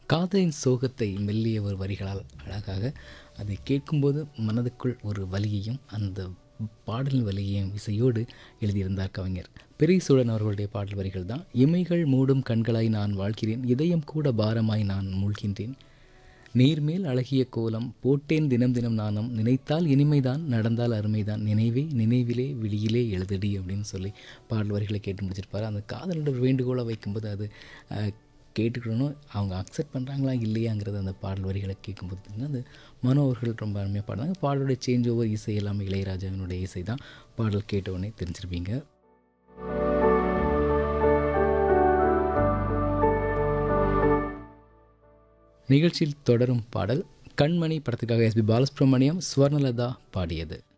காதலின் சோகத்தை மெல்லிய ஒரு வரிகளால் அழகாக அதை கேட்கும்போது மனதுக்குள் ஒரு வலியையும் அந்த பாடலின் வலியையும் இசையோடு எழுதியிருந்தார் கவிஞர் பெரியசூழன் அவர்களுடைய பாடல் வரிகள் தான் இமைகள் மூடும் கண்களாய் நான் வாழ்கிறேன் இதயம் கூட பாரமாய் நான் மூழ்கின்றேன் நீர்மேல் அழகிய கோலம் போட்டேன் தினம் தினம் நாணம் நினைத்தால் இனிமைதான் நடந்தால் அருமைதான் நினைவே நினைவிலே விழியிலே எழுதடி அப்படின்னு சொல்லி பாடல் வரிகளை கேட்டு முடிச்சிருப்பாரு அந்த காதலோட ஒரு வேண்டுகோளை வைக்கும்போது அது அஹ், கேட்டுக்கணும் அவங்க அக்செப்ட் பண்ணுறாங்களா இல்லையாங்கிறது அந்த பாடல் வரிகளை கேட்கும்போது பார்த்தீங்கன்னா அது மனோ அவர்கள் ரொம்ப அருமையாக பாடுறாங்க பாடலுடைய சேஞ்ச் ஓவர் இசை எல்லாமே இளையராஜாவினுடைய இசை தான் பாடல் கேட்ட உடனே தெரிஞ்சிருப்பீங்க நிகழ்ச்சியில் தொடரும் பாடல் கண்மணி படத்துக்காக எஸ்பி பாலசுப்ரமணியம் ஸ்வர்ணலதா பாடியது